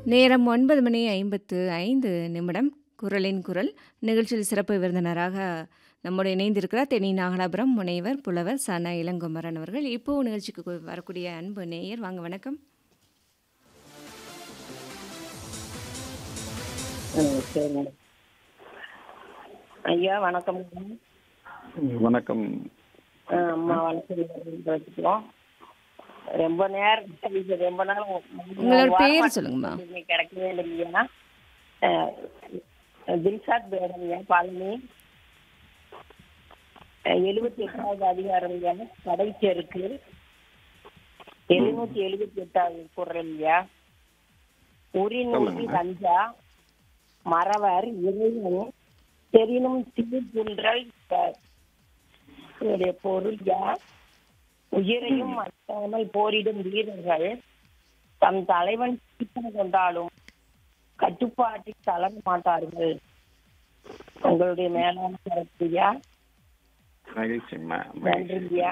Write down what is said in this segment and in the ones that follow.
நேரம் ஒன்பது மணி ஐம்பத்து ஐந்து நிமிடம் குரலின் குரல் நிகழ்ச்சியில் சிறப்பு விருந்தினராக நம்முடைய இணைந்திருக்கிறார் தெனி நாகலாபுரம் முனைவர் புலவர் சன இளங்குமரன் அவர்கள் இப்போ நிகழ்ச்சிக்கு கு- வரக்கூடிய அன்பு நேயர் வாங்க வணக்கம் ம், சரி மேடம் ஐயா வணக்கம் வணக்கம் ஆ, அம்மா வணக்கம் வச்சுக்கிறோம் ரொம்ப நேரம் கழிச்சு, ரொம்ப நாள் உங்களோட பேர் சொல்லுங்கம்மா இன்னைக்கு கிடைக்கவே இல்லைங்கய்யா ஆ, தில்ஷாத் பேரங்கய்யா பழனி எழுபத்தி எட்டாவது அதிகாரம் ஐயா கடைச்செருக்கு எழுநூத்தி எழுபத்தி எட்டாவது குரல் ஐயா உரிநூற்றி கஞ்சா மறவர் இறைவன் தெரினும் தீர்ப்புன்றல் இதனுடைய பொருள் யார் உயிரையும் மற்றாமல் போரிடும் வீரர்கள் தம் தலைவன் சீக்கிரம் கொண்டாலும் கட்டுப்பாட்டில் தளர மாட்டார்கள் உங்களுடைய மேலான கருத்துயா மகிழ்ச்சிம்மா நன்றிங்கய்யா.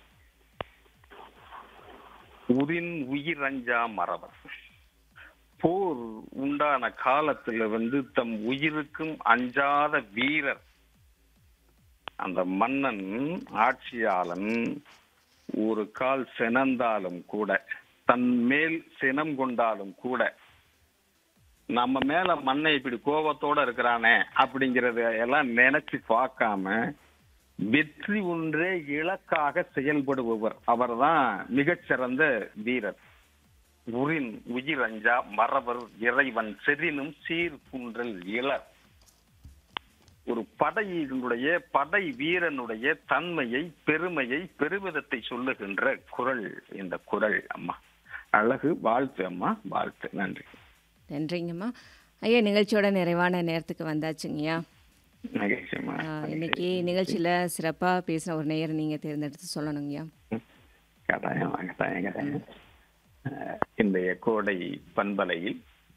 உரின் உயிரஞ்சா மறவர் போர் உண்டான காலத்துல வந்து தம் உயிருக்கும் அஞ்சாத வீரர் அந்த மன்னன் ஆட்சியாளன் ஒரு கால் சினந்தாலும் கூட தன் மேல் சினம் கொண்டாலும் கூட நம்ம மேல மண்ணை இப்படி கோபத்தோட இருக்கிறானே அப்படிங்கறத எல்லாம் நினைச்சு பார்க்காம வெற்றி ஒன்றே இலக்காக செயல்படுபவர் அவர்தான் மிகச்சிறந்த வீரர் உரின் உயிர் அஞ்சா மறவர் இறைவன் செறினும் சீர் குன்றல் இளர் ஒரு படையினுடைய படை வீரனுடைய தன்மையை பெருமையை பெருமிதத்தை சொல்லுகின்ற குரல் இந்த குரல் அம்மா அழகு வாழ்த்து அம்மா வாழ்த்து நன்றி நன்றிங்கம்மா ஐயா நிகழ்ச்சியோட நிறைவான நேரத்துக்கு வந்தாச்சுங்கய்யா மகிழ்ச்சியம்மா ஆ, இன்னைக்கு நிகழ்ச்சியில் சிறப்பாக பேசின ஒரு நேயரை நீங்கள் தேர்ந்தெடுத்து சொல்லணுங்கய்யா கட்டாயம் கட்டாயம் கட்டாயம் அஹ், இன்றைய கோடை பண்பலையில்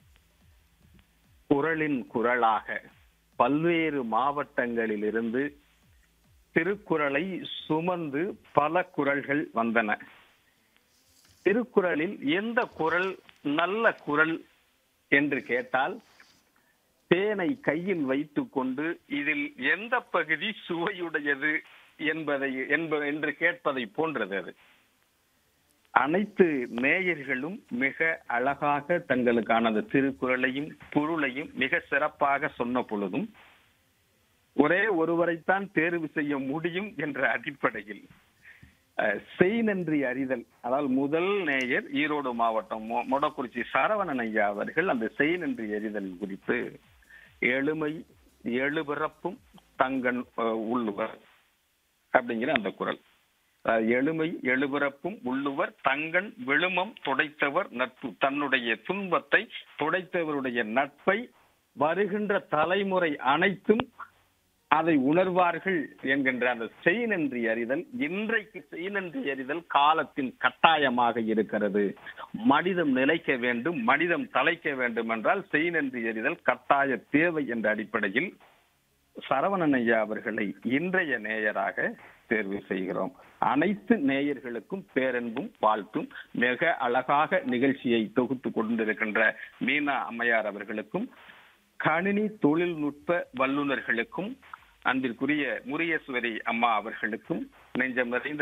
குரலின் குரலாக பல்வேறு மாவட்டங்களிலிருந்து திருக்குறளை சுமந்து பல குரல்கள் வந்தன திருக்குறளில் எந்த குரல் நல்ல குரல் என்று கேட்டால் தேனை கையில் வைத்துக்கொண்டு இதில் எந்த பகுதி சுவையுடையது என்பதை என்ப என்று கேட்பதை போன்றது அது அனைத்து நேயர்களும் மிக அழகாக தங்களுக்கான அந்த திருக்குறளையும் பொருளையும் மிக சிறப்பாக சொன்ன பொழுதும் ஒரே ஒருவரைத்தான் தேர்வு செய்ய முடியும் என்ற அடிப்படையில் அஹ், செய் நன்றி அறிதல் அதாவது முதல் நேயர் ஈரோடு மாவட்டம் மொ- மொடக்குறிச்சி சரவணன் ஐயா அவர்கள் அந்த செய் நன்றி அறிதல் குறித்து எளிமை எழுபிறப்பும் தங்கன் அஹ், உள்ளுவர் அப்படிங்கிற அந்த குரல் அஹ், எளிமை எழுபிறப்பும் உள்ளுவர் தங்கன் விழுமம் துடைத்தவர் நட்பு தன்னுடைய துன்பத்தை துடைத்தவருடைய நட்பை வருகின்ற தலைமுறை அனைத்தும் அதை உணர்வார்கள் என்கின்ற அந்த செய்நன்றி அறிதல் இன்றைக்கு செய்நன்றி அறிதல் காலத்தின் கட்டாயமாக இருக்கிறது மனிதம் நிலைக்க வேண்டும் மனிதம் தலைக்க வேண்டும் என்றால் செய்நன்றி அறிதல் கட்டாய தேவை என்ற அடிப்படையில் சரவணன் ஐயா அவர்களை இன்றைய நேயராக தேர்வு செய்கிறோம் அனைத்து நேயர்களுக்கும் பேரன்பும் வாழ்த்தும் மிக அழகாக நிகழ்ச்சியை தொகுத்து கொண்டிருக்கின்ற மீனா அம்மையார் அவர்களுக்கும் கணினி தொழில்நுட்ப வல்லுநர்களுக்கும் அன்பிற்குரிய முரியேஸ்வரி அம்மா அவர்களுக்கும் நெஞ்சம் நிறைந்த